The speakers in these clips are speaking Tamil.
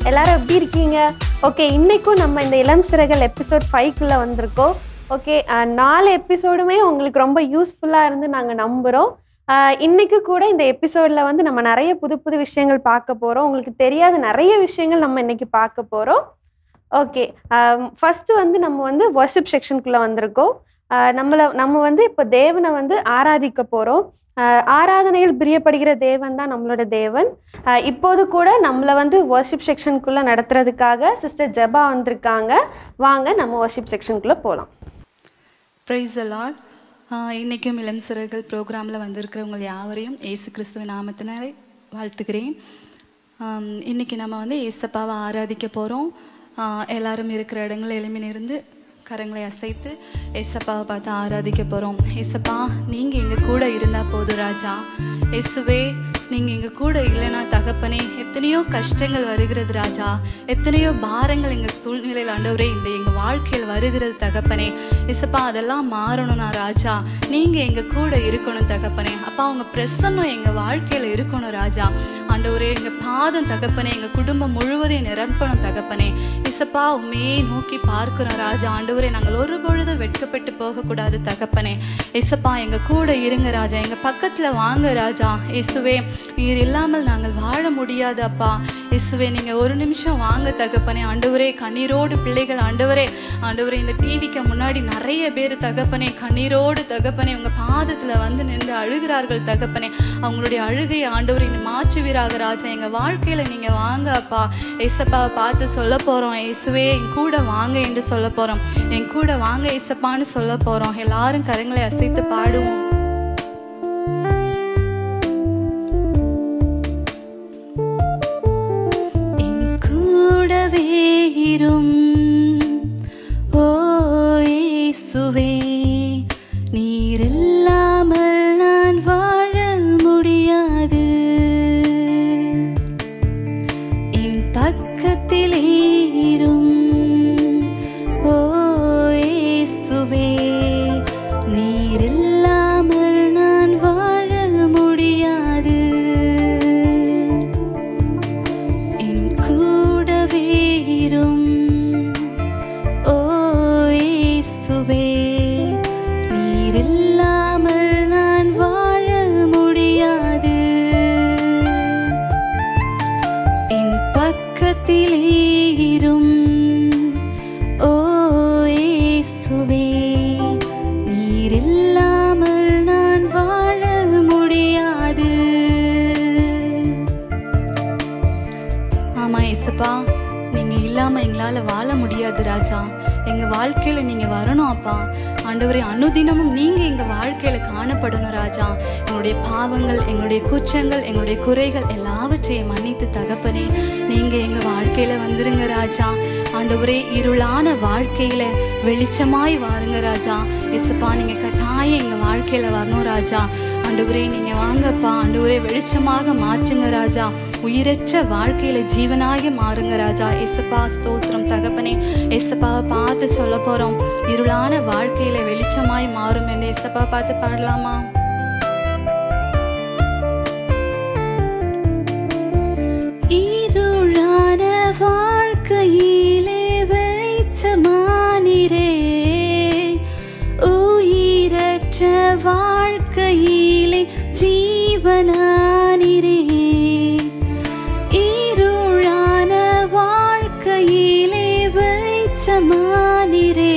எல்லாரும் எப்படி இருக்கீங்க ஓகே இன்னைக்கும் நம்ம இந்த இளம் சிறகல் எபிசோட் ஃபைவ்க்குள்ளே வந்திருக்கோம் ஓகே நாலு எபிசோடுமே உங்களுக்கு ரொம்ப யூஸ்ஃபுல்லாக இருந்து நாங்கள் நம்புகிறோம் இன்னைக்கு கூட இந்த எபிசோடில் வந்து நம்ம நிறைய புது புது விஷயங்கள் பார்க்க போகிறோம் உங்களுக்கு தெரியாத நிறைய விஷயங்கள் நம்ம இன்னைக்கு பார்க்க போகிறோம் ஓகே ஃபஸ்ட்டு வந்து நம்ம வந்து வர்ஷிப் செக்ஷனுக்குள்ளே வந்திருக்கோம் ஆஹ் நம்மளை நம்ம வந்து இப்போ தேவனை வந்து ஆராதிக்க போகிறோம் ஆராதனையில் பிரியப்படுகிற தேவன் தான் நம்மளோட தேவன் ஆஹ் இப்போது கூட நம்மளை வந்து வர்ஷிப் செக்ஷனுக்குள்ளே நடத்துறதுக்காக சிஸ்டர் ஜெபா வந்திருக்காங்க வாங்க நம்ம வர்ஷிப் செக்ஷனுக்குள்ளே போகலாம் ப்ரைஸ் அலாட் இன்றைக்கும் இளம் சிறகுகள் ப்ரோக்ராமில் வந்திருக்கிறவங்க யாவரையும் இயேசு கிறிஸ்துவின் நாமத்தினரை வாழ்த்துக்கிறேன் ஆம், இன்னைக்கு நம்ம வந்து ஏசப்பாவை ஆராதிக்க போகிறோம் எல்லாரும் இருக்கிற இடங்கள் எழுமினிருந்து கரங்களை அசைத்து ஏசப்பாவை பார்த்து ஆராதிக்க போகிறோம் ஏசப்பா நீங்கள் எங்கள் கூட இருந்தால் போதும் ராஜா இயேசுவே நீங்கள் எங்கள் கூட இல்லைனா தகப்பனே எத்தனையோ கஷ்டங்கள் வருகிறது ராஜா எத்தனையோ பாரங்கள் எங்கள் சூழ்நிலையில் ஆண்டவரே இந்த எங்கள் வாழ்க்கையில் வருகிறது தகப்பனே இசப்பா அதெல்லாம் மாறணும்னா ராஜா நீங்கள் எங்கள் கூட இருக்கணும் தகப்பனே அப்பா உங்கள் பிரசன்னம் எங்கள் வாழ்க்கையில் இருக்கணும் ராஜா ஆண்டவரே எங்கள் பாதம் தகப்பனே எங்கள் குடும்பம் முழுவதையும் நிரப்பணும் தகப்பனே இசப்பா உண்மையே நோக்கி பார்க்கிறோம் ராஜா ஆண்டவரே நாங்கள் ஒரு பொழுது வெட்கப்பட்டு போகக்கூடாது தகப்பனே இசப்பா எங்கள் கூட இருங்க ராஜா எங்கள் பக்கத்தில் வாங்க ராஜா இசுவே நீர் இல்லாமல் நாங்கள் வாழ முடியாது அப்பா இசுவே நீங்கள் ஒரு நிமிஷம் வாங்க தகப்பனே ஆண்டவரே கண்ணீரோடு பிள்ளைகள் ஆண்டவரே ஆண்டவரே இந்த டிவிக்கு முன்னாடி நிறைய பேர் தகப்பனே கண்ணீரோடு தகப்பனே உங்கள் பாதத்தில் வந்து நின்று அழுகிறார்கள் தகப்பனே அவங்களுடைய அழுகையை ஆண்டவரை நீ மாற்றுவீராக ராஜா எங்கள் வாழ்க்கையில் நீங்கள் வாங்க அப்பா ஏசப்பாவை பார்த்து சொல்ல போகிறோம் இயேசுவே என் கூட வாங்க என்று சொல்ல போகிறோம் என் கூட வாங்க ஏசப்பான்னு சொல்ல போகிறோம் எல்லாரும் கரங்களை அசைத்து பாடுவோம் என் கூடவே இரும் ஓ இயேசுவே நீர் இல்லாமல் நான் வாழ முடியாது என் பக்கத்திலே இரும் ஓ இயேசுவே நீர் இல்லாமல் நான் வாழ முடியாது என் கூடவே இரும் ஓ இயேசுவே நீர் இல்லாமல் நான் வாழ முடியாது என் பக்கத்திலே இரும் ஓ இயேசுவே நீர் இல்லாமல் நான் வாழ முடியாது ஆமா இசப்பா நீங்க இல்லாம எங்களால வாழ முடியாது ராஜா எங்க வாழ்க்கையில நீங்க வரணும் அப்பா ஆண்டவரே அனுதினமும் நீங்க எங்க வாழ்க்கையில காணப்படணும் ராஜா எங்களுடைய பாவங்கள் எங்களுடைய குற்றங்கள் எங்களுடைய குறைகள் எல்லாவற்றையும் மன்னித்து தகப்பனே நீங்க எங்க வாழ்க்கையில வந்துருங்க ராஜா ஆண்டவரே இருளான வாழ்க்கையில வெளிச்சமாய் வாருங்க ராஜா இசப்பா நீங்க கட்டாயம் எங்க வாழ்க்கையில வரணும் ராஜா ஆண்டவரே நீங்க வாங்கப்பா ஆண்டவரே வெளிச்சமாக மாற்றுங்க ராஜா உயிரற்ற வாழ்க்கையில ஜீவனாக மாறுங்க ராஜா எசப்பா ஸ்தோத்திரம் தகப்பனே எசப்பாவை பார்த்து சொல்ல போறோம் இருளான வாழ்க்கையில வெளிச்சமாய் மாறும் என்று எசப்பா பார்த்து பாடலாமா இருளான வாழ்க்கையிலே வெளிச்சமானிரே உயிரற்ற வாழ்க்கையிலே ஜீவனானிரே இருளான வாழ்க்கையிலே வெளிச்சமானிரே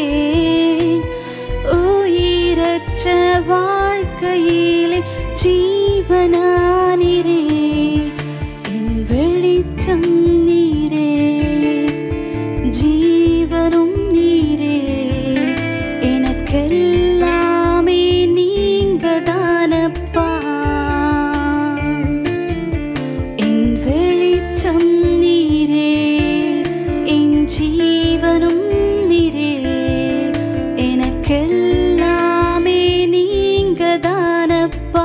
உயிரற்ற வாழ்க்கையிலே ஜீவனானிரே என் வெளிச்சம் நீரே ஜீவனும் நீரே எனக்கெல்லாமே நீங்க தானப்பா என் வெளிச்சம் நீரே என் ஜீவனும் நீரே எனக்கெல்லாமே நீங்க தானப்பா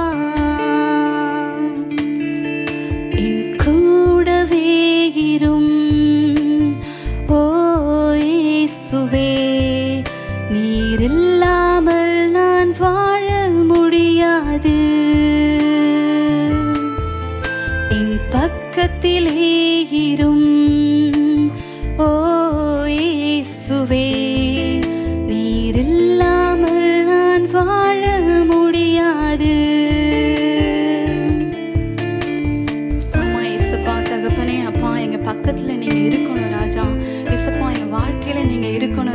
என் கூடவே இரும் ஓ இயேசுவே நீர் இல்லாமல் நான் வாழ முடியாது என் பக்கத்திலே இரும்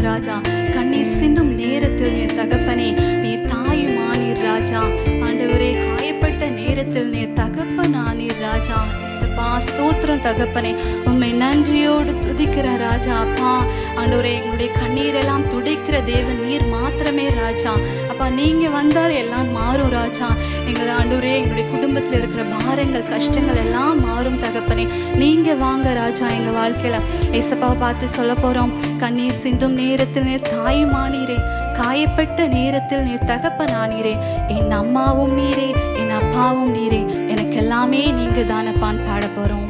ராஜா கண்ணீர் சிந்தும் நேரத்தில் நீர் தகப்பனே நீ தாயுமானீர் ராஜா ஆண்டவரே காயப்பட்ட நேரத்தில் நீர் தகப்பனானீர் ராஜா இயேசுப்பா ஸ்தோத்திரம் தகப்பனே உம்மை நன்றியோடு துதிக்கிற ராஜா அப்பா ஆண்டவரே எங்களுடைய கண்ணீரெல்லாம் துடைக்கிற தேவன் நீர் மாத்திரமே ராஜா அப்பா நீங்க வந்தால் எல்லாம் மாறும் ராஜா எங்கள் ஆண்டவரே எங்களுடைய குடும்பத்தில் இருக்கிற பாரங்கள் கஷ்டங்கள் எல்லாம் மாறும் தகப்பனே நீங்க வாங்க ராஜா எங்க வாழ்க்கையில ஏசப்பாவை பார்த்து சொல்ல போறோம் கண்ணீர் சிந்தும் நேரத்தில் நீர் தாயுமானீரே காயப்பட்ட நேரத்தில் நீர் தகப்பனானீரே என் அம்மாவும் நீரே என் அப்பாவும் நீரே எனக்கு எல்லாமே நீங்க தானப்பான் பாட போறோம்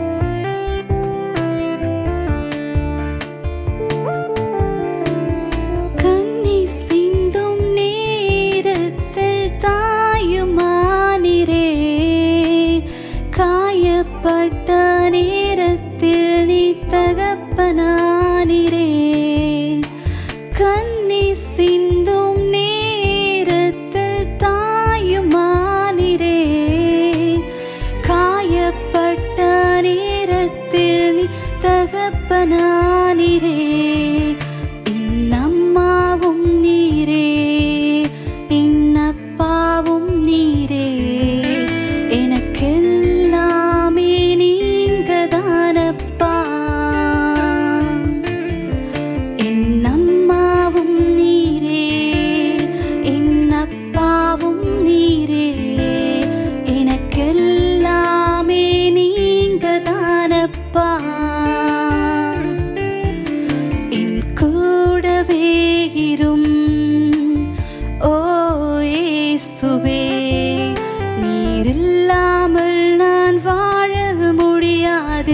கண்ணீர் சிந்தும் நேரத்தில் தாயுமானிரே காயப்பட்ட நேரத்தில் நீ தகப்பனானிரே கண்ணீர் சிந்தும் நேரத்தில் தாயுமானிரே காயப்பட்ட நேரத்தில் நீ தகப்பனானிரே என் அம்மாவும் நீரே என் அப்பாவும் நீரே எனக்கெல்லாமே நீங்க தானப்பா என் அம்மாவும் நீரே என் அப்பாவும் நீரே எனக்கெல்லாமே நீங்க தானப்பா என் கூடவே இரும் ஓ இயேசுவே நீர் இல்லாமல் நான் வாழ முடியாது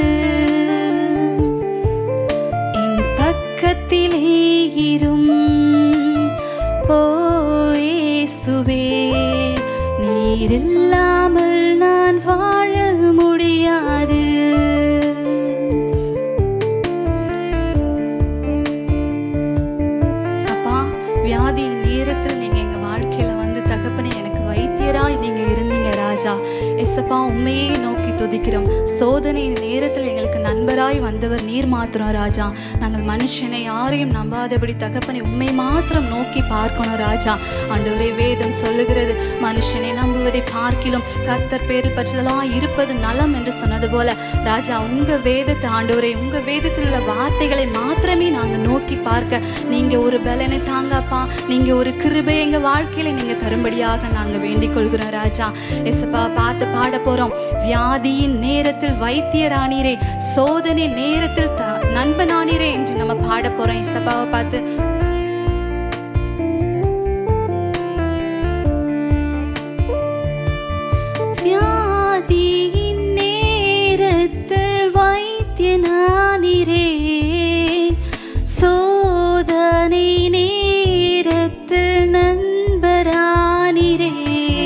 என் பக்கத்திலே இரும் ஓ இயேசுவே நீர் இல்லாமல் நான் வாழ முடியாது அப்பா வியாதியின் நேரத்தில் நீங்க எங்க வாழ்க்கையில வந்து தகப்பனே எனக்கு வைத்தியராய் நீங்க இருந்தீங்க ராஜா எசப்பா உண்மையே நோக்கி துதிக்கிறோம் சோதனையின் நேரத்தில் எங்களுக்கு நண்பராய் வந்தவர் நீர் மாத்திரம் ராஜா நாங்கள் மனுஷனை யாரையும் நம்பாதபடி தகப்பனை உண்மை மாத்திரம் நோக்கி பார்க்கணும் ராஜா ஆண்டவரே வேதம் சொல்லுகிறது மனுஷனை நம்புவதை பார்க்கிலும் கர்த்தர் பேரில் பற்றதெல்லாம் இருப்பது நலம் என்று சொன்னது போல ராஜா உங்க வேதத்தை ஆண்டவரே உங்க வேதத்தில் உள்ள வார்த்தைகளை மாத்திரமே நாங்க நோக்கி பார்க்க நீங்க ஒரு பலனை தாங்கப்பா நீங்க ஒரு கிருபை எங்க வாழ்க்கையில நீங்க தரும்படியாக நாங்க வேண்டிக் கொள்கிறோம் ராஜா எசப்பா பார்த்து பாட போறோம் வியாதியின் நேரத்தில் வைத்தியரானீரே சோதனை நேரத்தில் த- நண்பனானீரே என்று நம்ம பாட போறோம் எசப்பாவை பார்த்து வியாதியின் நேரத்தில் வைத்தியனானிரே சோதனை நேரத்தில் நண்பரானிரே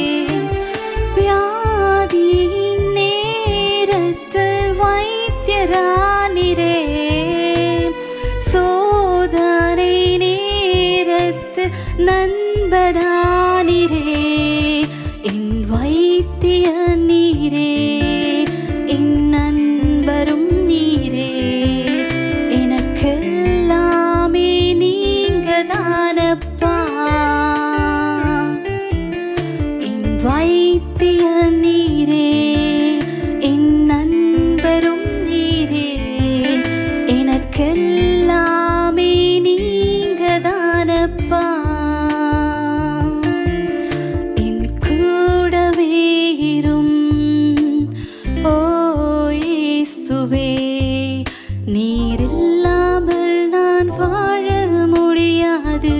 வியாதியின் நேரத்தில் வைத்தியரானிரே சோதனை நேரத்தில் நண்பரானிரே என் வைத்திய நீரே என் நண்பரும் நீரே எனக்கெல்லாமே நீங்க தானப்பா என் வைத்திய நீரே என் நண்பரும் நீரே எனக்கெல்லாமே நீங்க தானப்பா என் கூடவே இரும் ஓ இயேசுவே நீர் இல்லாமல் நான் வாழ முடியாது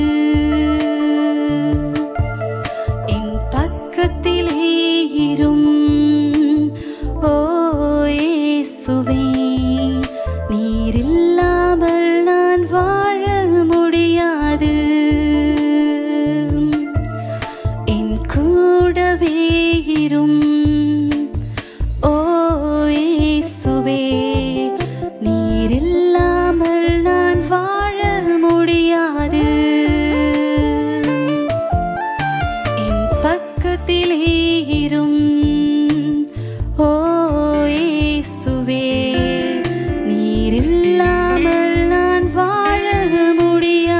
என் பக்கத்திலே இரும் ஓ இயேசுவே நீர் இல்லாமல் நான் வாழ முடியாது என் கூடவே இரும் ஓ இயேசுவே நீர் இல்லாமல் நான் வாழ முடியாது என் பக்கத்திலே இரும் ஓ இயேசுவே நீர் இல்லாமல் நான் வாழ முடியாது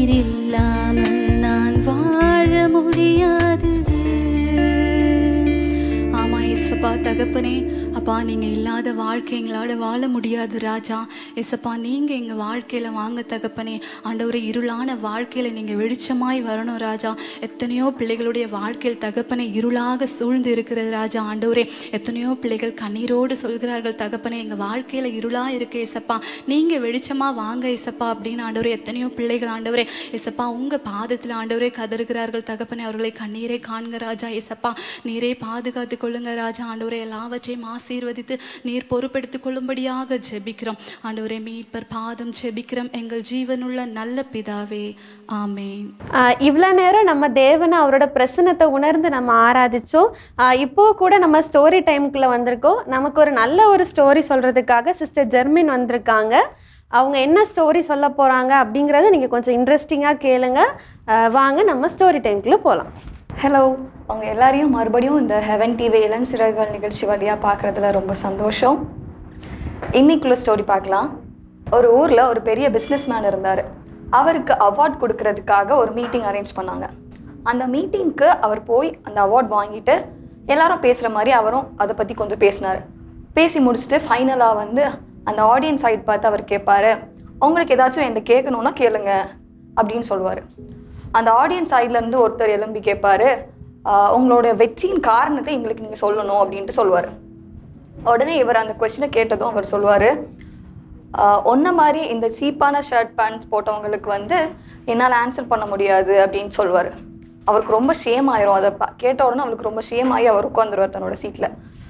நீர் இல்லாமல் நான் வாழ முடியாது ஆமா ஏசப்பா தகப்பனே அப்பா நீங்க இல்லாத வாழ்க்கை எங்களோட வாழ முடியாது ராஜா ஏசப்பா நீங்க எங்க வாழ்க்கையில வாங்க தகப்பனே ஆண்டவரே இருளான வாழ்க்கையில நீங்க வெளிச்சமாய் வரணும் ராஜா எத்தனையோ பிள்ளைகளுடைய வாழ்க்கையில் தகப்பனை இருளாக சூழ்ந்து இருக்கிறது ராஜா ஆண்டவரே எத்தனையோ பிள்ளைகள் கண்ணீரோடு சொல்கிறார்கள் தகப்பனே எங்க வாழ்க்கையில இருளா இருக்கு ஏசப்பா நீங்க வெளிச்சமா வாங்க ஏசப்பா அப்படின்னு ஆண்டவரே எத்தனையோ பிள்ளைகள் ஆண்டவரே ஏசப்பா உங்க பாதத்தில் ஆண்டவரே கதறுகிறார்கள் தகப்பனே அவர்களை கண்ணீரை காண்க ராஜா ஏசப்பா நீரே பாதுகாத்து கொள்ளுங்க ராஜா ஆண்டவரே எல்லாவற்றையும் ஆசீர்வதித்து நீர் பொறுப்பெடுத்துக் கொள்ளும்படியாக ஜெபிக்கிறோம் ஆண்டவரே மீட்பர் பாதம் ஜெபிக்கிறோம் எங்கள் ஜீவனுள்ள நல்ல பிதாவே ஆமென் இவ்வளோ நேரம் நம்ம தேவனை அவரோட பிரசன்னத்தை உணர்ந்து நம்ம ஆராதிச்சோம் ஆஹ் இப்போ கூட நம்ம ஸ்டோரி டைமுக்குள்ளே வந்திருக்கோம் நமக்கு ஒரு நல்ல ஒரு ஸ்டோரி சொல்கிறதுக்காக சிஸ்டர் ஜெர்மின் வந்திருக்காங்க அவங்க என்ன ஸ்டோரி சொல்ல போகிறாங்க அப்படிங்கிறத நீங்கள் கொஞ்சம் இன்ட்ரெஸ்டிங்காக கேளுங்க ஆஹ் வாங்க நம்ம ஸ்டோரி டைமுக்குள்ளே போகலாம் ஹலோ அவங்க எல்லாரையும் மறுபடியும் இந்த ஹெவன் டிவி இளஞ்சிறகுகள் நிகழ்ச்சி வழியாக பார்க்குறதுல ரொம்ப சந்தோஷம் இன்னைக்குள்ள ஸ்டோரி பார்க்கலாம் ஒரு ஊரில் ஒரு பெரிய பிஸ்னஸ் மேன் இருந்தார் அவருக்கு அவார்ட் கொடுக்கறதுக்காக ஒரு மீட்டிங் அரேஞ்ச் பண்ணாங்க அந்த மீட்டிங்க்கு அவர் போய் அந்த அவார்ட் வாங்கிட்டு எல்லாரும் பேசுகிற மாதிரி அவரும் அதை பற்றி கொஞ்சம் பேசினார் பேசி முடிச்சுட்டு ஃபைனலாக வந்து அந்த ஆடியன்ஸ் சைட் பார்த்து அவர் கேட்பாரு உங்களுக்கு ஏதாச்சும் என்கிட்ட கேட்கணுன்னா கேளுங்க அப்படின்னு சொல்லுவார் அந்த ஆடியன்ஸ் சைட்லேருந்து ஒருத்தர் எழும்பி கேட்பாரு "ஆஹ் உங்களோட வெற்றியின் காரணத்தை எங்களுக்கு நீங்கள் சொல்லணும் அப்படின்ட்டு சொல்லுவார் உடனே இவர் அந்த கொஸ்டினை கேட்டதும் அவர் சொல்லுவார் ஒன்றை மாதிரி இந்த சீப்பான ஷர்ட் பேண்ட்ஸ் போட்டவங்களுக்கு வந்து என்னால் ஆன்சர் பண்ண முடியாது அப்படின்னு சொல்லுவார் அவருக்கு ரொம்ப ஷேம் ஆயிரும் அதை ப- கேட்ட உடனே அவருக்கு ரொம்ப ஷேம் ஆகி அவர் உட்காந்துருவார் தன்னோட சீட்டில்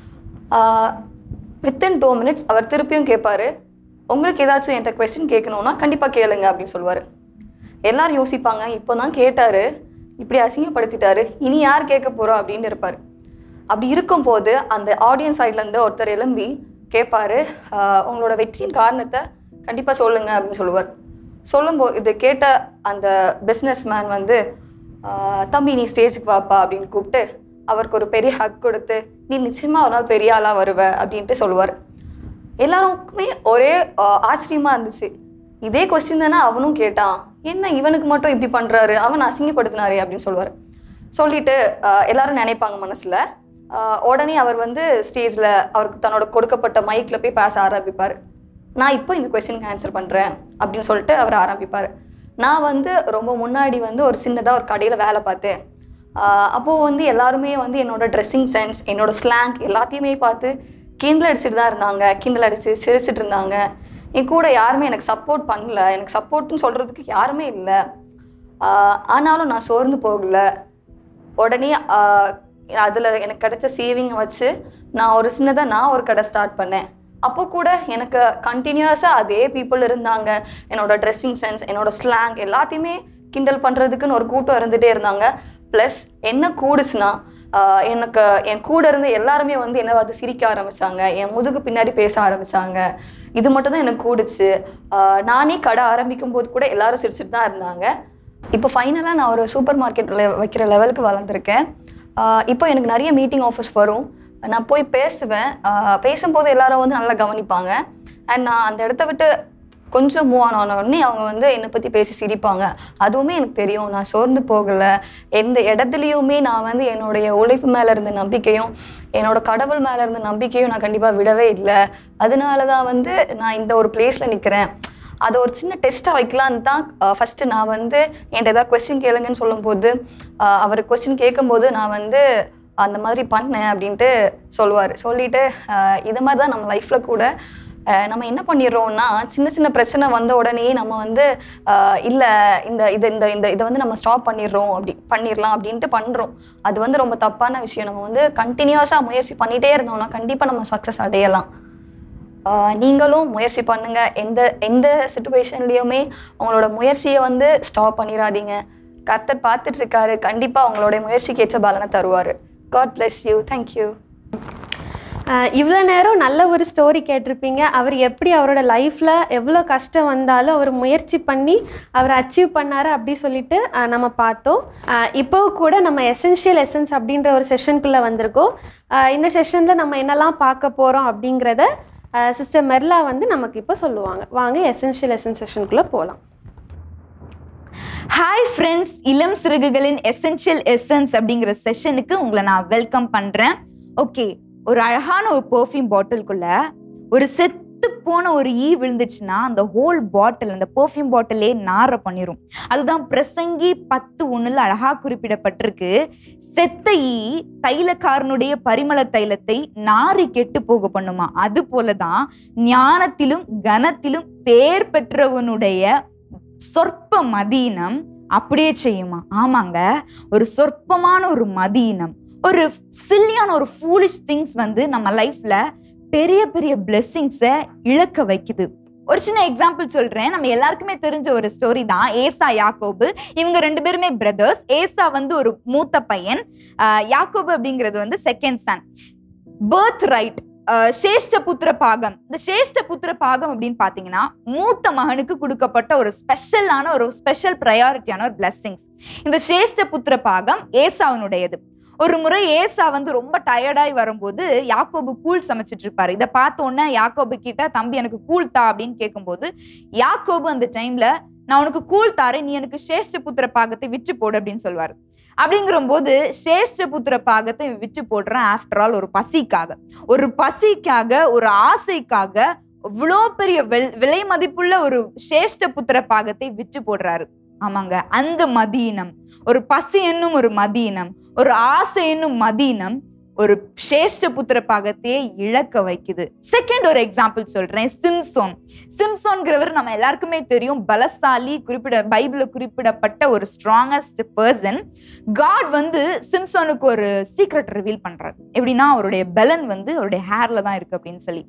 வித்தின் டூ மினிட்ஸ் அவர் திருப்பியும் கேட்பாரு உங்களுக்கு ஏதாச்சும் என்கிட்ட கொஸ்டின் கேட்கணுன்னா கண்டிப்பாக கேளுங்க அப்படின்னு சொல்லுவார் எல்லாரும் யோசிப்பாங்க இப்போ தான் கேட்டாரு இப்படி அசிங்கப்படுத்திட்டாரு இனி யார் கேட்க போகிறோம் அப்படின்னு இருப்பார் அப்படி இருக்கும்போது அந்த ஆடியன்ஸ் சைட்லேருந்து ஒருத்தர் எழும்பி கேட்பாரு "ஆஹ், உங்களோட வெற்றியின் காரணத்தை கண்டிப்பாக சொல்லுங்க அப்படின்னு சொல்லுவார் சொல்லும்போது இது கேட்ட அந்த பிஸ்னஸ் மேன் வந்து "ஆஹ், தம்பி நீ ஸ்டேஜுக்கு வாப்பா அப்படின்னு கூப்பிட்டு அவருக்கு ஒரு பெரிய ஹக் கொடுத்து நீ நிச்சயமாக ஒரு நாள் பெரிய ஆளாக வருவ அப்படின்ட்டு சொல்லுவார் எல்லாருக்குமே ஒரே ஆஹ், ஆச்சரியமா இருந்துச்சு இதே கொஸ்டின் தானே அவனும் கேட்டான் என்ன இவனுக்கு மட்டும் இப்படி பண்றாரு அவன் அசிங்கப்படுத்தினாரே அப்படின்னு சொல்லுவார் சொல்லிட்டு ஆஹ், எல்லாரும் நினைப்பாங்க மனசுல ஆஹ், உடனே அவர் வந்து ஸ்டேஜில் அவருக்கு தன்னோட கொடுக்கப்பட்ட மைக்கில் போய் பேச ஆரம்பிப்பார் நான் இப்போ இந்த கொஸ்டினுக்கு ஆன்சர் பண்ணுறேன் அப்படின்னு சொல்லிட்டு அவர் ஆரம்பிப்பார் நான் வந்து ரொம்ப முன்னாடி வந்து ஒரு சின்னதாக ஒரு கடையில் வேலை பார்த்தேன் ஆஹ் அப்போது வந்து எல்லாருமே வந்து என்னோட ட்ரெஸ்ஸிங் சென்ஸ் என்னோட ஸ்லாங் எல்லாத்தையுமே பார்த்து கிண்டல் அடிச்சுட்டு தான் இருந்தாங்க கிண்டல் அடித்து சிரிச்சிட்டு இருந்தாங்க என் கூட யாருமே எனக்கு சப்போர்ட் பண்ணல எனக்கு சப்போர்ட்னு சொல்கிறதுக்கு யாருமே இல்லை ஆனாலும் நான் சோர்ந்து போகல உடனே அதில் எனக்கு கிடைச்ச சேவிங்கை வச்சு நான் ஒரு சின்னதாக நான் ஒரு கடை ஸ்டார்ட் பண்ணேன் அப்போ கூட எனக்கு கண்டினியூஸாக அதே பீப்புள் இருந்தாங்க என்னோட ட்ரெஸ்ஸிங் சென்ஸ் என்னோட ஸ்லாங் எல்லாத்தையுமே கிண்டல் பண்ணுறதுக்குன்னு ஒரு கூட்டம் இருந்துகிட்டே இருந்தாங்க ப்ளஸ் என்ன கூடுச்சுன்னா ஆஹ் எனக்கு என் கூட இருந்த எல்லாருமே வந்து என்ன பார்த்து சிரிக்க ஆரம்பிச்சாங்க என் முதுகு பின்னாடி பேச ஆரம்பிச்சாங்க இது மட்டும் தான் எனக்கு கூடுச்சு ஆஹ் நானே கடை ஆரம்பிக்கும் போது கூட எல்லாரும் சிரிச்சிட்டு தான் இருந்தாங்க இப்போ ஃபைனலாக நான் ஒரு சூப்பர் மார்க்கெட்டில் வைக்கிற லெவலுக்கு வளர்ந்துருக்கேன் ஆஹ் இப்போ எனக்கு நிறைய மீட்டிங் ஆஃபீஸ் வரும் நான் போய் பேசுவேன் ஆஹ் பேசும்போது எல்லாரும் வந்து நல்லா கவனிப்பாங்க அண்ட் நான் அந்த இடத்த விட்டு கொஞ்சம் மூவ் ஆன் ஆன உடனே அவங்க வந்து என்னை பற்றி பேசி சிரிப்பாங்க அதுவுமே எனக்கு தெரியும் நான் சோர்ந்து போகலை எந்த இடத்துலையுமே நான் வந்து என்னுடைய உழைப்பு மேலே இருந்த நம்பிக்கையும் என்னோட கடவுள் மேலே இருந்த நம்பிக்கையும் நான் கண்டிப்பாக விடவே இல்லை அதனால தான் வந்து நான் இந்த ஒரு பிளேஸில் நிற்கிறேன் அதை ஒரு சின்ன டெஸ்ட்டாக வைக்கலான்னு தான் ஃபஸ்ட்டு நான் வந்து என்கிட்ட ஏதாவது கொஸ்டின் கேளுங்கன்னு சொல்லும்போது ஆஹ் அவர் கொஸ்டின் கேட்கும்போது நான் வந்து அந்த மாதிரி பண்ணேன் அப்படின்ட்டு சொல்லுவார் சொல்லிட்டு ஆஹ் இது மாதிரி தான் நம்ம லைஃப்பில் கூட ஆஹ் நம்ம என்ன பண்ணிடுறோம்னா சின்ன சின்ன பிரச்சனை வந்த உடனே நம்ம வந்து இல்லை இந்த இது இந்த இந்த இதை வந்து நம்ம ஸ்டாப் பண்ணிடுறோம் அப்படி பண்ணிடலாம் அப்படின்ட்டு பண்ணுறோம் அது வந்து ரொம்ப தப்பான விஷயம் நம்ம வந்து கண்டினியூஸாக முயற்சி பண்ணிகிட்டே இருந்தோம்னா கண்டிப்பாக நம்ம சக்ஸஸ் அடையலாம் ஆஹ் நீங்களும் முயற்சி பண்ணுங்க எந்த எந்த சுச்சுவேஷன்லேயுமே உங்களோட முயற்சியை வந்து ஸ்டாப் பண்ணிடாதீங்க கர்த்தர் பார்த்துட்டு இருக்காரு கண்டிப்பாக உங்களுடைய முயற்சிக்கு ஏற்ற பலனை தருவார் காட் bless யூ தேங்க்யூ இவ்வளோ நேரம் நல்ல ஒரு ஸ்டோரி கேட்டிருப்பீங்க அவர் எப்படி அவரோட லைஃப்பில் எவ்வளோ கஷ்டம் வந்தாலும் அவர் முயற்சி பண்ணி அவர் அச்சீவ் பண்ணாரு அப்படி சொல்லிட்டு அஹ், நம்ம பார்த்தோம் அஹ், இப்போ கூட நம்ம எசென்ஷியல் எசன்ஸ் அப்படின்ற ஒரு செஷனுக்குள்ளே வந்திருக்கோம் அஹ், இந்த செஷனில் நம்ம என்னெல்லாம் பார்க்க போகிறோம் அப்படிங்கிறத சிஸ்டர் மெர்லா வந்து நமக்கு இப்போ சொல்லுவாங்க வாங்க எசென்ஷியல் எசன்ஸ் செஷனுக்குள்ளே போகலாம் ஹாய் ஃப்ரெண்ட்ஸ் இளம் சிறகுகளின் எசென்ஷியல் எசன்ஸ் அப்படிங்கிற செஷனுக்கு உங்களை நான் வெல்கம் பண்றேன் ஓகே ஒரு அழகான ஒரு பெர்ஃப்யூம் பாட்டிலுக்குள்ள ஒரு செத்து போன ஒரு ஈ விழுந்துச்சுன்னா அந்த ஹோல் பாட்டில் அந்த பெர்ஃப்யூம் பாட்டிலே நார பண்ணிரும் அதுதான் பிரசங்கி பத்து ஒண்ணுல அழகா குறிப்பிடப்பட்டிருக்கு செத்த ஈ தைலக்காரனுடைய பரிமள தைலத்தை நாரி கெட்டு போக பண்ணுமா அது போலதான் ஞானத்திலும் கனத்திலும் பேர் பெற்றவனுடைய சொற்ப மதீனம் அப்படியே செய்யுமா ஆமாங்க ஒரு சொற்பமான ஒரு மதீனம் ஒரு சில்லியான ஒரு ஃபூலிஷ் திங்ஸ் வந்து நம்ம லைஃப்ல பெரிய பெரிய பிளெஸ்ஸிங்ஸை இழக்க வைக்குது ஒரு சின்ன எக்ஸாம்பிள் சொல்றேன் நம்ம எல்லாருக்குமே தெரிஞ்ச ஒரு ஸ்டோரி தான் ஏசா யாக்கோபு இவங்க ரெண்டு பேருமே பிரதர்ஸ் ஏசா வந்து ஒரு மூத்த பையன் ஆஹ் யாக்கோபு அப்படிங்கிறது வந்து செகண்ட் சன் பர்த் ரைட் சேஷ்ட புத்திர பாகம் இந்த சேஷ்ட புத்திர பாகம் அப்படின்னு பாத்தீங்கன்னா மூத்த மகனுக்கு கொடுக்கப்பட்ட ஒரு ஸ்பெஷலான ஒரு ஸ்பெஷல் ப்ரையாரிட்டியான ஒரு பிளெஸ்ஸிங்ஸ் இந்த சேஷ்ட புத்திர பாகம் ஏசாவினுடையது ஒரு முறை ஏசா வந்து ரொம்ப டயர்டாய் வரும்போது யாக்கோபு கூழ் சமைச்சிட்டு இருப்பாரு இதை பார்த்த உடனே யாக்கோபு கிட்ட தம்பி எனக்கு கூழ் தா அப்படின்னு கேட்கும்போது யாக்கோபு அந்த டைம்ல நான் உனக்கு கூழ் தாரேன் நீ எனக்கு சேஷ்ட புத்திர பாகத்தை விற்று போடு அப்படின்னு சொல்வாரு அப்படிங்கிற போது சேஷ்ட புத்திர பாகத்தை விற்று போடுறேன் ஆஃப்டர் ஆல் ஒரு பசிக்காக ஒரு பசிக்காக ஒரு ஆசைக்காக இவ்வளோ பெரிய வெல்- விலை மதிப்புள்ள ஒரு சேஷ்ட புத்திர பாகத்தை விற்று போடுறாரு ஆமாங்க அந்த மதீனம் ஒரு பசி என்னும் ஒரு மதீனம் ஒரு ஆசை என்னும் மதீனம் ஒரு சேஷ்ட புத்திர பாகத்தையே இழக்க வைக்குது செகண்ட் ஒரு எக்ஸாம்பிள் சொல்றேன் சிம்சோன் சிம்சோன்கிறவர் நம்ம எல்லாருக்குமே தெரியும் பலசாலி குறிப்பிட பைபிள்ல குறிப்பிடப்பட்ட ஒரு ஸ்ட்ராங்கஸ்ட் பர்சன் காட் வந்து சிம்சோனுக்கு ஒரு சீக்ரெட் ரிவீல் பண்றாரு எப்படின்னா அவருடைய பலன் வந்து அவருடைய ஹேர்ல தான் இருக்கு அப்படின்னு சொல்லி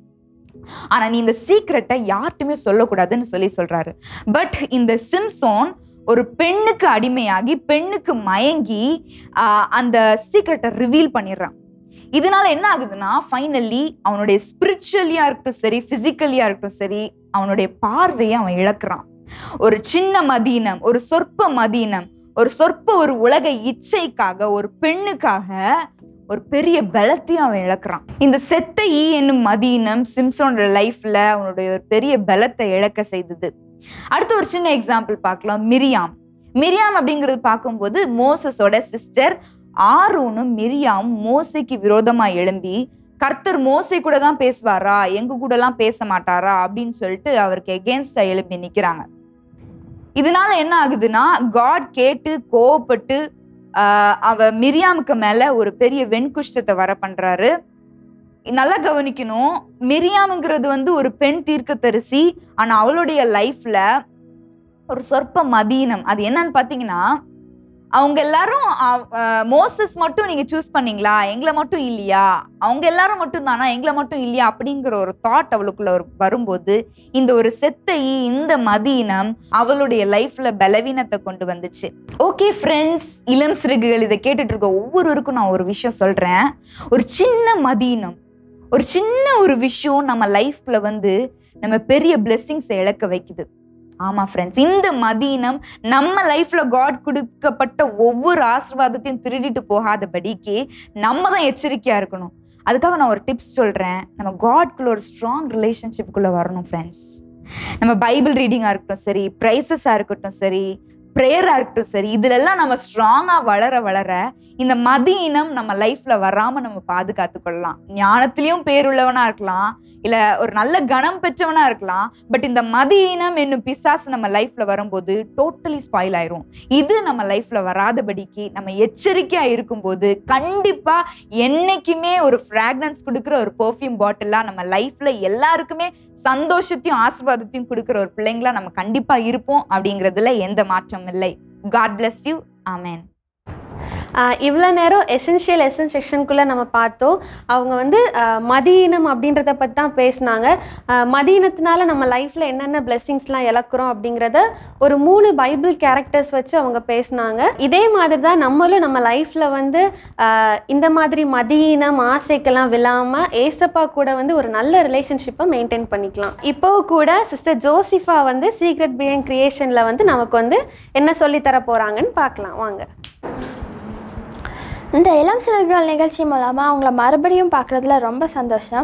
ஆனா நீ இந்த சீக்ரெட்டை யார்ட்டுமே சொல்லக்கூடாதுன்னு சொல்லி சொல்றாரு பட் இந்த சிம்சோன் ஒரு பெண்ணுக்கு அடிமையாகி பெண்ணுக்கு மயங்கி ஆஹ், அந்த சீக்ரெட்டை ரிவீல் பண்ணிடுறான் இதனால என்ன ஆகுதுன்னா ஃபைனலி அவனுடைய ஸ்பிரிச்சுவலியா இருக்கட்டும் சரி பிசிக்கலியா இருக்கட்டும் சரி அவனுடைய பார்வையை அவன் இழக்கிறான் ஒரு சின்ன மதீனம் ஒரு சொற்ப மதீனம் ஒரு சொற்ப ஒரு உலக இச்சைக்காக ஒரு பெண்ணுக்காக ஒரு பெரிய பலத்தையும் அவன் இழக்கிறான் இந்த செத்த ஈ என்னும் மதீனம் சிம்சோனோட லைஃப்ல அவனுடைய ஒரு பெரிய பலத்தை இழக்க செய்தது அடுத்து ஒரு சின்ன எக்ஸாம்பிள் பார்க்கலாம் மிரியாம் மிரியாம் அப்படிங்கிறது பார்க்கும்போது மோசஸோட சிஸ்டர் ஆரோனும் மிரியாம் மோசைக்கு விரோதமா எழும்பி கர்த்தர் மோசை கூட தான் பேசுவாரா எங்க கூட எல்லாம் பேச மாட்டாரா அப்படின்னு சொல்லிட்டு அவருக்கு எகேன்ஸ்டா எழுப்பி நிக்கிறாங்க இதனால என்ன ஆகுதுன்னா காட் கேட்டு கோவப்பட்டு ஆஹ் அவ மிரியாமுக்கு மேல ஒரு பெரிய வெண்குஷ்டத்தை வர பண்றாரு நல்லா கவனிக்கணும் மிரியாமுங்கிறது வந்து ஒரு பெண் தீர்க்கதரிசி ஆனா அவளுடைய லைஃப்ல ஒரு சொற்ப மதீனம் அது என்னன்னு பாத்தீங்கன்னா அவங்க எல்லாரும் அவ- அஹ் மோசஸ் மட்டும் நீங்க சூஸ் பண்ணீங்களா எங்களை மட்டும் இல்லையா அவங்க எல்லாரும் மட்டும் தானா எங்களை மட்டும் இல்லையா அப்படிங்கிற ஒரு தாட் அவளுக்குள்ள ஒரு வரும்போது இந்த ஒரு செத்த ஈ இந்த மதீனம் அவளுடைய லைஃப்ல பலவீனத்தை கொண்டு வந்துச்சு ஓகே ஃப்ரெண்ட்ஸ் இளம் சிறுகுகள் இதை கேட்டுட்டு இருக்க ஒவ்வொருவருக்கும் நான் ஒரு விஷயம் சொல்றேன் ஒரு சின்ன மதீனம் ஒரு சின்ன ஒரு விஷயம் நம்ம லைஃப்ல வந்து நம்ம பெரிய பிளெஸ்ஸிங்ஸை இழக்க வைக்குது ஆமா ஃப்ரெண்ட்ஸ் இந்த மதீனம் நம்ம லைஃப்ல காட் கொடுக்கப்பட்ட ஒவ்வொரு ஆசீர்வாதத்தையும் திருடிட்டு போகாதபடிக்கு நம்ம தான் எச்சரிக்கையா இருக்கணும் அதுக்காக நான் ஒரு டிப்ஸ் சொல்றேன் நம்ம காட்குள்ள ஒரு ஸ்ட்ராங் ரிலேஷன்ஷிப்புக்குள்ள வரணும் ஃப்ரெண்ட்ஸ் நம்ம பைபிள் ரீடிங்கா இருக்கட்டும் சரி ப்ரைசஸா இருக்கட்டும் சரி ப்ரேயரா இருக்கட்டும் சரி இதுல எல்லாம் நம்ம ஸ்ட்ராங்கா வளர வளர இந்த மதியினம் நம்ம லைஃப்ல வராம நம்ம பாதுகாத்து கொள்ளலாம் ஞானத்திலயும் பேருள்ளவனா இருக்கலாம் இல்ல ஒரு நல்ல கணம் பெற்றவனா இருக்கலாம் பட் இந்த மதியினம் என்னும் பிசாசு நம்ம லைஃப்ல வரும்போது டோட்டலி ஸ்பாயில் ஆயிரும் இது நம்ம லைஃப்ல வராதபடிக்கு நம்ம எச்சரிக்கையா இருக்கும்போது கண்டிப்பா என்னைக்குமே ஒரு ஃப்ராக்ரன்ஸ் கொடுக்குற ஒரு பெர்ஃப்யூம் பாட்டிலா நம்ம லைஃப்ல எல்லாருக்குமே சந்தோஷத்தையும் ஆசீர்வாதத்தையும் கொடுக்குற ஒரு பிள்ளைங்களா நம்ம கண்டிப்பா இருப்போம் அப்படிங்கிறதுல எந்த மாற்றமும் இல்லை காட் bless யூ ஆமென் இவ்வளோ நேரம் எசென்ஷியல் எசன் செக்ஷனுக்குள்ளே நம்ம பார்த்தோம் அவங்க வந்து ஆஹ், மதியினம் அப்படின்றத பற்றி தான் பேசினாங்க ஆஹ், மதியினத்தினால நம்ம லைஃப்பில் என்னென்ன பிளெஸ்ஸிங்ஸ்லாம் இழக்கிறோம் அப்படிங்கிறத ஒரு மூணு பைபிள் கேரக்டர்ஸ் வச்சு அவங்க பேசினாங்க இதே மாதிரி தான் நம்மளும் நம்ம லைஃப்பில் வந்து ஆஹ், இந்த மாதிரி மதியினம் ஆசைக்கெல்லாம் விழாமல் ஏசப்பா கூட வந்து ஒரு நல்ல ரிலேஷன்ஷிப்பை மெயின்டைன் பண்ணிக்கலாம் இப்போ கூட சிஸ்டர் ஜோசிஃபா வந்து சீக்ரெட் பியன் கிரியேஷனில் வந்து நமக்கு வந்து என்ன சொல்லித் தர போகிறாங்கன்னு பார்க்கலாம் வாங்க இந்த இளம் சிறகுகள் நிகழ்ச்சி மூலமாக அவங்கள மறுபடியும் பார்க்குறதுல ரொம்ப சந்தோஷம்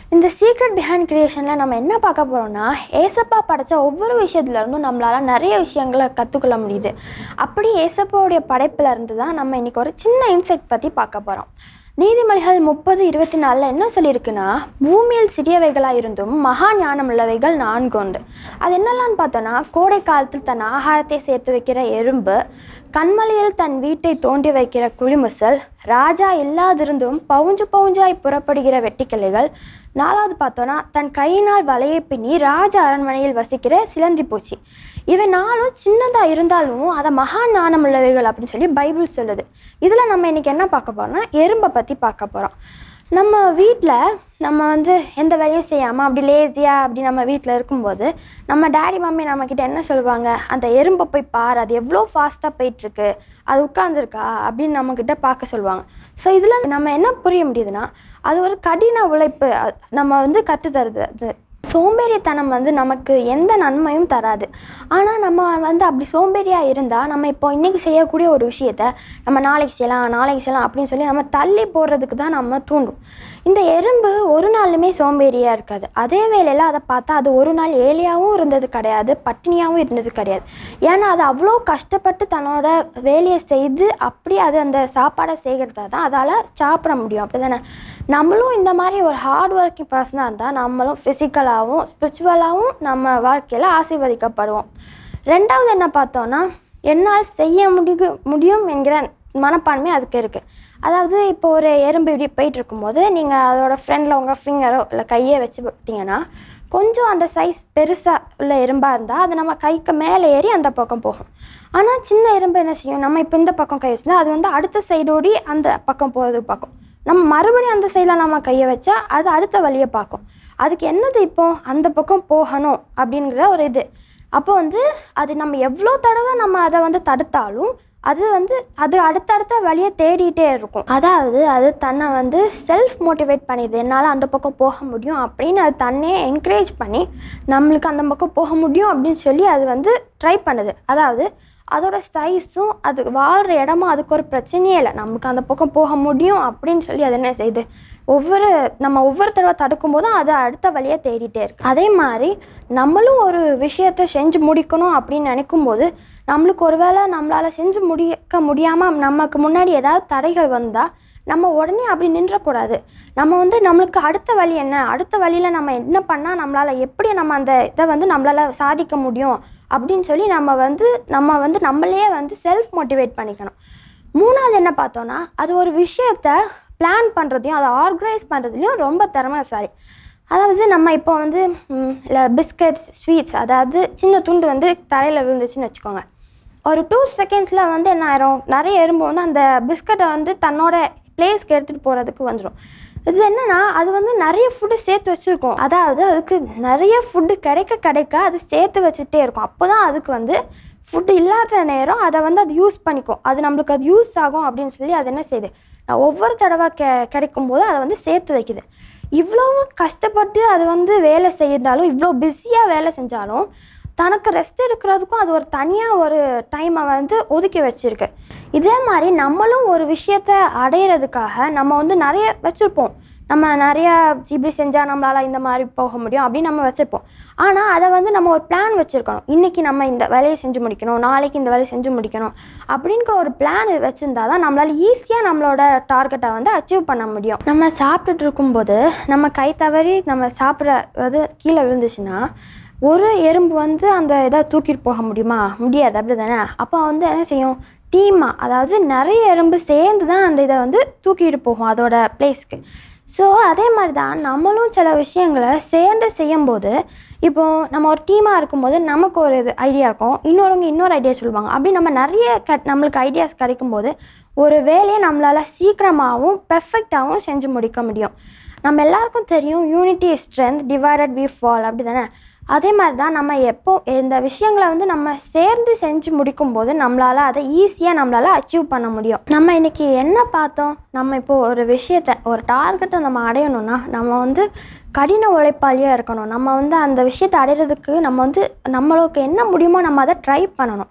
இந்த சீக்ரெட் பிஹைண்ட் கிரியேஷனில் நம்ம என்ன பார்க்க போகிறோம்னா ஏசப்பா படைச்ச ஒவ்வொரு விஷயத்துல இருந்தும் நம்மளால் நிறைய விஷயங்களை கற்றுக்கொள்ள முடியுது அப்படி ஏசப்பாவுடைய படைப்புல இருந்து தான் நம்ம இன்னைக்கு ஒரு சின்ன இன்செக்ட் பற்றி பார்க்க போகிறோம் நீதிமொழிகள் முப்பது இருபத்தி நாலில் என்ன சொல்லியிருக்குன்னா பூமியில் சிறியவைகளாக இருந்தும் மகா ஞானம் உள்ளவைகள் நான்கு உண்டு அது என்னெல்லாம்னு பார்த்தோன்னா கோடை காலத்தில் தன் ஆகாரத்தை சேர்த்து வைக்கிற எறும்பு கண்மலையில் தன் வீட்டை தோண்டி வைக்கிற குழிமுசல் ராஜா இல்லாதிருந்தும் பவுஞ்சு பவுஞ்சாய் புறப்படுகிற வெட்டிக்கிளைகள் நாலாவது பார்த்தோன்னா தன் கையினால் வலையை பின்னி ராஜ அரண்மனையில் வசிக்கிற சிலந்தி பூச்சி இவை நாளும் சின்னதாக இருந்தாலும் அதை மகா ஞானம் உள்ளவைகள் அப்படின்னு சொல்லி பைபிள் சொல்லுது இதில் நம்ம இன்னைக்கு என்ன பார்க்க போறோம்னா எறும்பை பற்றி பார்க்க போகிறோம் நம்ம வீட்டில் நம்ம வந்து எந்த வேலையும் செய்யாமல் அப்படி லேசியாக அப்படி நம்ம வீட்டில் இருக்கும்போது நம்ம டேடி மம்மி நம்மக்கிட்ட என்ன சொல்லுவாங்க அந்த எறும்பை போய் பாரு அது எவ்வளோ ஃபாஸ்ட்டாக போயிட்டுருக்கு அது உட்காந்துருக்கா அப்படின்னு நம்மக்கிட்ட பார்க்க சொல்லுவாங்க ஸோ இதில் நம்ம என்ன புரிய முடியுதுன்னா அது ஒரு கடின உழைப்பு அ- நம்ம வந்து கற்று தருது அது சோம்பேறித்தனம் வந்து நமக்கு எந்த நன்மையும் தராது ஆனால் நம்ம வந்து அப்படி சோம்பேறியாக இருந்தால் நம்ம இப்போ இன்றைக்கி செய்யக்கூடிய ஒரு விஷயத்த நம்ம நாளைக்கு செய்யலாம் நாளைக்கு செய்யலாம் அப்படின்னு சொல்லி நம்ம தள்ளி போடுறதுக்கு தான் நம்ம தூண்டும் இந்த எறும்பு ஒரு நாளுமே சோம்பேறியாக இருக்காது அதே வேளையில் அதை பார்த்தா அது ஒரு நாள் ஏழையாகவும் இருந்தது கிடையாது பட்டினியாகவும் இருந்தது கிடையாது ஏன்னா அது அவ்வளோ கஷ்டப்பட்டு தன்னோட வேலையை செய்து அப்படி அது அந்த சாப்பாடை செய்கிறதா தான் அதால் சாப்பிட முடியும் அப்படி தானே நம்மளும் இந்த மாதிரி ஒரு ஹார்ட் ஒர்க்கிங் பர்சனாக இருந்தால் நம்மளும் ஃபிசிக்கலாகவும் ஸ்பிரிச்சுவலாகவும் நம்ம வாழ்க்கையில் ஆசீர்வதிக்கப்படுவோம் ரெண்டாவது என்ன பார்த்தோன்னா என்னால் செய்ய முடிகு முடியும் என்கிற மனப்பான்மை அதுக்கு இருக்குது அதாவது இப்போ ஒரு எறும்பு இப்படி போயிட்டு இருக்கும்போது நீங்கள் அதோட ஃப்ரெண்டில் உங்கள் ஃபிங்கரோ இல்லை கையை வச்சு பார்த்தீங்கன்னா கொஞ்சம் அந்த சைஸ் பெருசாக உள்ள எறும்பாக இருந்தால் அது நம்ம கைக்கு மேலே ஏறி அந்த பக்கம் போகும் ஆனால் சின்ன எறும்பு என்ன செய்யும் நம்ம இப்போ இந்த பக்கம் கை வச்சுருந்தா அது வந்து அடுத்த சைடோடி அந்த பக்கம் போகிறது பார்க்கும் நம்ம மறுபடியும் அந்த சைடில் நம்ம கையை வச்சா அது அடுத்த வழியை பார்க்கும் அதுக்கு என்னது இப்போ அந்த பக்கம் போகணும் அப்படிங்கிற ஒரு இது அப்போ வந்து அது நம்ம எவ்வளோ தடவை நம்ம அதை வந்து தடுத்தாலும் அது வந்து அது அடுத்தடுத்த வழியை தேடிட்டே இருக்கும் அதாவது அது தன்னை வந்து செல்ஃப் மோட்டிவேட் பண்ணிடுது என்னால் அந்த பக்கம் போக முடியும் அப்படின்னு அது தன்னே என்கரேஜ் பண்ணி நம்மளுக்கு அந்த பக்கம் போக முடியும் அப்படின்னு சொல்லி அது வந்து ட்ரை பண்ணுது அதாவது அதோட சைஸும் அது வாழ்கிற இடமும் அதுக்கு ஒரு பிரச்சனையே இல்லை நமக்கு அந்த பக்கம் போக முடியும் அப்படின்னு சொல்லி அது என்ன செய்யுது ஒவ்வொரு நம்ம ஒவ்வொரு தடவை தடுக்கும் போதும் அது அடுத்த வழியை தேடிட்டே இருக்கு அதே மாதிரி நம்மளும் ஒரு விஷயத்தை செஞ்சு முடிக்கணும் அப்படின்னு நினைக்கும் போது நம்மளுக்கு ஒருவேளை நம்மளால் செஞ்சு முடிக்க முடியாமல் நமக்கு முன்னாடி ஏதாவது தடைகள் வந்தால் நம்ம உடனே அப்படி நின்றக்கூடாது நம்ம வந்து நம்மளுக்கு அடுத்த வழி என்ன அடுத்த வழியில் நம்ம என்ன பண்ணால் நம்மளால் எப்படி நம்ம அந்த இதை வந்து நம்மளால் சாதிக்க முடியும் அப்படின்னு சொல்லி நம்ம வந்து நம்ம வந்து நம்மளையே வந்து செல்ஃப் மோட்டிவேட் பண்ணிக்கணும் மூணாவது என்ன பார்த்தோன்னா அது ஒரு விஷயத்த பிளான் பண்ணுறதையும் அதை ஆர்கனைஸ் பண்ணுறதுலையும் ரொம்ப திறமைசாலி அதாவது நம்ம இப்போ வந்து இல்லை பிஸ்கட்ஸ் ஸ்வீட்ஸ் அதாவது சின்ன துண்டு வந்து தரையில் விழுந்துச்சுன்னு வச்சுக்கோங்க ஒரு டூ செகண்ட்ஸில் வந்து என்ன ஆயிரும் நிறைய எறும்பு வந்து அந்த பிஸ்கட்டை வந்து தன்னோட பிளேஸ்க்கு எடுத்துகிட்டு போகிறதுக்கு வந்துடும் இது என்னன்னா அது வந்து நிறைய ஃபுட்டு சேர்த்து வச்சுருக்கோம் அதாவது அதுக்கு நிறைய ஃபுட்டு கிடைக்க கிடைக்க அது சேர்த்து வச்சுட்டே இருக்கும் அப்போ தான் அதுக்கு வந்து ஃபுட்டு இல்லாத நேரம் அதை வந்து அது யூஸ் பண்ணிக்கும் அது நம்மளுக்கு அது யூஸ் ஆகும் அப்படின்னு சொல்லி அது என்ன செய்யுது நான் ஒவ்வொரு தடவை கெ கிடைக்கும் போது அதை வந்து சேர்த்து வைக்குது இவ்வளவு கஷ்டப்பட்டு அது வந்து வேலை செய்யிருந்தாலும் இவ்வளோ பிஸியாக வேலை செஞ்சாலும் தனக்கு ரெஸ்ட் எடுக்கிறதுக்கும் அது ஒரு தனியாக ஒரு டைமை வந்து ஒதுக்கி வச்சிருக்கு இதே மாதிரி நம்மளும் ஒரு விஷயத்த அடையிறதுக்காக நம்ம வந்து நிறைய வச்சுருப்போம் நம்ம நிறையா இப்படி செஞ்சால் நம்மளால் இந்த மாதிரி போக முடியும் அப்படின்னு நம்ம வச்சுருப்போம் ஆனால் அதை வந்து நம்ம ஒரு பிளான் வச்சுருக்கணும் இன்றைக்கி நம்ம இந்த வேலையை செஞ்சு முடிக்கணும் நாளைக்கு இந்த வேலையை செஞ்சு முடிக்கணும் அப்படிங்கிற ஒரு பிளான் வச்சுருந்தா தான் நம்மளால் ஈஸியாக நம்மளோட டார்கெட்டை வந்து அச்சீவ் பண்ண முடியும் நம்ம சாப்பிட்டுட்டு இருக்கும்போது நம்ம கை தவறி நம்ம சாப்பிட்றது கீழே விழுந்துச்சுன்னா ஒரு எறும்பு வந்து அந்த இதை தூக்கிட்டு போக முடியுமா முடியாது அப்படி தானே அப்போ வந்து என்ன செய்யும் டீமாக அதாவது நிறைய எறும்பு சேர்ந்து தான் அந்த இதை வந்து தூக்கிட்டு போகும் அதோட பிளேஸ்க்கு ஸோ அதே மாதிரி தான் நம்மளும் சில விஷயங்களை சேர்ந்து செய்யும்போது இப்போ நம்ம ஒரு டீமாக இருக்கும்போது நமக்கு ஒரு இது ஐடியா இருக்கும் இன்னொருவங்க இன்னொரு ஐடியா சொல்லுவாங்க அப்படி நம்ம நிறைய க நம்மளுக்கு ஐடியாஸ் கிடைக்கும்போது ஒரு வேலையை நம்மளால் சீக்கிரமாகவும் பெர்ஃபெக்டாகவும் செஞ்சு முடிக்க முடியும் நம்ம எல்லாருக்கும் தெரியும் unity strength divided we fall அப்படி தானே அதே மாதிரி தான் நம்ம எப்போ இந்த விஷயங்களை வந்து நம்ம சேர்ந்து செஞ்சு முடிக்கும்போது நம்மளால் அதை ஈஸியாக நம்மளால் அச்சீவ் பண்ண முடியும் நம்ம இன்னைக்கு என்ன பார்த்தோம் நம்ம இப்போ ஒரு விஷயத்த ஒரு டார்கெட்டை நம்ம அடையணும்னா நம்ம வந்து கடின உழைப்பாளியாக இருக்கணும் நம்ம வந்து அந்த விஷயத்தை அடையிறதுக்கு நம்ம வந்து நம்மளுக்கு என்ன முடியுமோ நம்ம அதை ட்ரை பண்ணணும்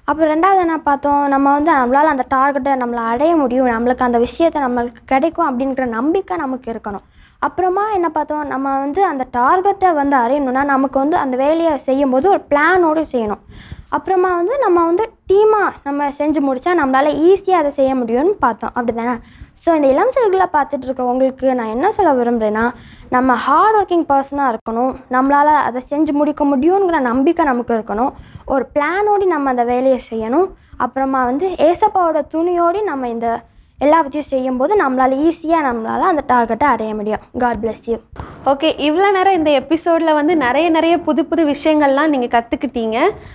அப்புறம் ரெண்டாவது என்ன பார்த்தோம் நம்ம வந்து நம்மளால் அந்த டார்கெட்டை நம்மளை அடைய முடியும் நம்மளுக்கு அந்த விஷயத்தை நம்மளுக்கு கிடைக்கும் அப்படின்ற நம்பிக்கை நமக்கு இருக்கணும் அப்புறமா என்ன பார்த்தோம் நம்ம வந்து அந்த டார்கெட்டை வந்து அடையணும்னா நமக்கு வந்து அந்த வேலையை செய்யும்போது ஒரு பிளானோடு செய்யணும் அப்புறமா வந்து நம்ம வந்து டீமாக நம்ம செஞ்சு முடித்தா நம்மளால் ஈஸியாக அதை செய்ய முடியும்னு பார்த்தோம் அப்படி தானே ஸோ இந்த இளம் சிறுகளை பார்த்துட்டு இருக்க உங்களுக்கு நான் என்ன சொல்ல விரும்புகிறேன்னா நம்ம ஹார்ட் ஒர்க்கிங் பர்சனாக இருக்கணும் நம்மளால் அதை செஞ்சு முடிக்க முடியுங்கிற நம்பிக்கை நமக்கு இருக்கணும் ஒரு பிளானோடு நம்ம அந்த வேலையை செய்யணும் அப்புறமா வந்து ஏசப்பாவோட துணியோடு நம்ம இந்த எல்லாத்தையும் செய்யும்போது நம்மளால் ஈஸியாக நம்மளால் அந்த டார்கெட்டை அடைய முடியும் காட் bless யூ ஓகே இவ்வளோ நேரம் இந்த எபிசோடில் வந்து நிறைய நிறைய புது புது விஷயங்கள்லாம் நீங்கள் கற்றுக்கிட்டீங்க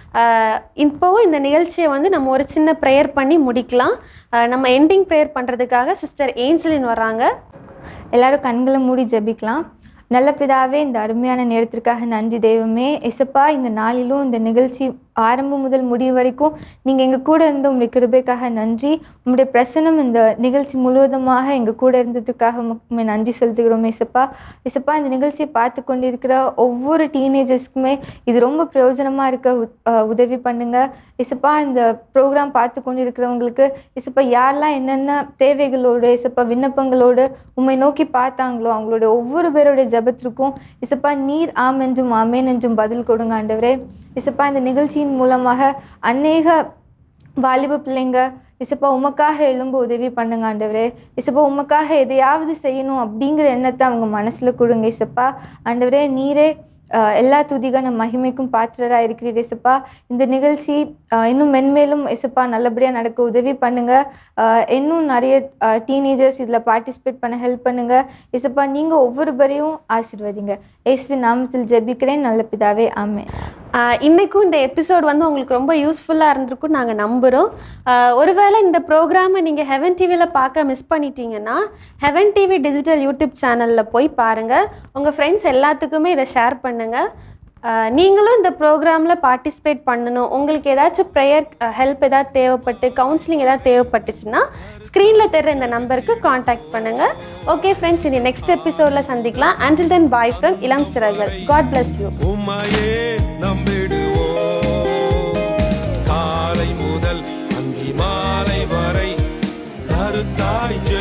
இப்போவும் இந்த நிகழ்ச்சியை வந்து நம்ம ஒரு சின்ன ப்ரேயர் பண்ணி முடிக்கலாம் ஆஹ் நம்ம எண்டிங் ப்ரேயர் பண்ணுறதுக்காக சிஸ்டர் ஏஞ்சலின் வராங்க எல்லாரும் கண்களை மூடி ஜெபிக்கலாம் நல்ல பிதாவே இந்த அருமையான நேரத்திற்காக நன்றி தெய்வமே எசப்பா இந்த நாளிலும் இந்த நிகழ்ச்சி ஆரம்பம் முதல் முடிவு வரைக்கும் நீங்கள் எங்கள் கூட இருந்த உங்களுடைய கிருபைக்காக நன்றி உங்களுடைய பிரசனம் இந்த நிகழ்ச்சி முழுவதுமாக எங்கள் கூட இருந்ததுக்காக உமக்கு நன்றி செலுத்துகிறோம் இசப்பா இசப்பா இந்த நிகழ்ச்சியை பார்த்து கொண்டிருக்கிற ஒவ்வொரு டீனேஜர்ஸ்க்குமே இது ரொம்ப பிரயோஜனமாக இருக்க உ- அஹ் உதவி பண்ணுங்க இசப்பா இந்த ப்ரோக்ராம் பார்த்து கொண்டிருக்கிறவங்களுக்கு இசப்பா யாரெல்லாம் என்னென்ன தேவைகளோடு இசப்பா விண்ணப்பங்களோடு உம்மை நோக்கி பார்த்தாங்களோ அவங்களோட ஒவ்வொரு பேருடைய ஜெபத்திற்கும் இசப்பா நீர் ஆம் என்றும் ஆமேன் என்றும் பதில் கொடுங்க ஆண்டவரே இசப்பா இந்த நிகழ்ச்சியின் மூலமாக அநேக வாலிப பிள்ளைங்க இசப்பா உமக்காக எழும்ப உதவி பண்ணுங்க ஆண்டவரே இசப்பா உமக்காக எதையாவது செய்யணும் அப்படிங்கிற எண்ணத்தை அவங்க மனசில் கொடுங்க இசப்பா ஆண்டவரே நீரே ஆஹ், எல்லா துதிகான மகிமைக்கும் பாத்திரராக இருக்கிறீர் இசப்பா இந்த நிகழ்ச்சி ஆஹ், இன்னும் மென்மேலும் இசப்பா நல்லபடியாக நடக்க உதவி பண்ணுங்க ஆஹ், இன்னும் நிறைய டீனேஜர்ஸ் இதில் பார்ட்டிசிபேட் பண்ண ஹெல்ப் பண்ணுங்க இசப்பா நீங்கள் ஒவ்வொருவரையும் ஆசீர்வதிங்க இயேசுவின் நாமத்தில் ஜெபிக்கிறேன் நல்ல பிதாவே ஆமென் ஆஹ் இன்னைக்கும் இந்த எபிசோட் வந்து உங்களுக்கு ரொம்ப யூஸ்ஃபுல்லாக இருந்திருக்கும் நாங்கள் நம்புகிறோம் ஆஹ் ஒருவேளை இந்த ப்ரோக்ராமை நீங்கள் ஹெவன் டிவியில் பார்க்க மிஸ் பண்ணிட்டீங்கன்னா ஹெவன் டிவி டிஜிட்டல் யூடியூப் சேனலில் போய் பாருங்கள் உங்கள் ஃப்ரெண்ட்ஸ் எல்லாத்துக்குமே இதை ஷேர் பண்ணுங்கள் ஆஹ் நீங்களும் இந்த ப்ரோக்ராமில் பார்ட்டிசிபேட் பண்ணணும் உங்களுக்கு ஏதாச்சும் ப்ரேயர் ஹெல்ப் ஏதாவது தேவைப்பட்டு கவுன்சிலிங் ஏதாவது தேவைப்பட்டுச்சுன்னா ஸ்க்ரீனில் தெரிற இந்த நம்பருக்கு காண்டாக்ட் பண்ணுங்கள் ஓகே ஃப்ரெண்ட்ஸ் இனி நெக்ஸ்ட் எபிசோடில் சந்திக்கலாம் அண்டில் தென் பாய் ஃப்ரம் இளம் சிறகல் காட் bless யூ உம்மையே நம்பிடுவோம் காலை முதல் அந்தி மாலை வரை கருத்தாய்